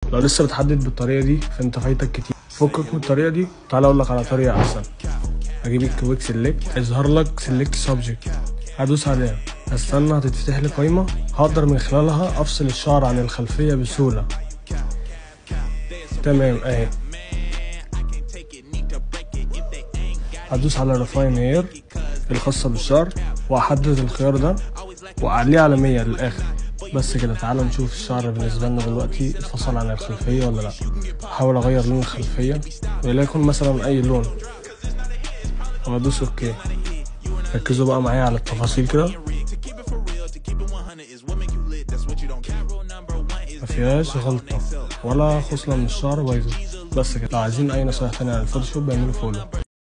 لو لسه بتحدد بالطريقه دي فانت فايتك كتير فكك من الطريقه دي تعالى اقول لك على طريقه احسن اجيب الكويك سيلكت يظهر لك سيلكت سبجكت هدوس عليها استنى هتتفتح لي قايمه هقدر من خلالها افصل الشعر عن الخلفيه بسهوله تمام اهي هدوس على ريفاين هير الخاصة بالشعر وأحدد الخيار ده وأعليه على مية للآخر بس كده تعالى نشوف الشعر بالنسبة لنا دلوقتي اتفصل عن الخلفية ولا لأ أحاول أغير لون الخلفية وليكن مثلا أي لون وأدوس أوكي ركزوا بقى معايا على التفاصيل كده مفيهاش غلطة ولا خصلة من الشعر بايظة بس كده لو عايزين أي نصايح تانية عن الفوتوشوب اعملوا فولو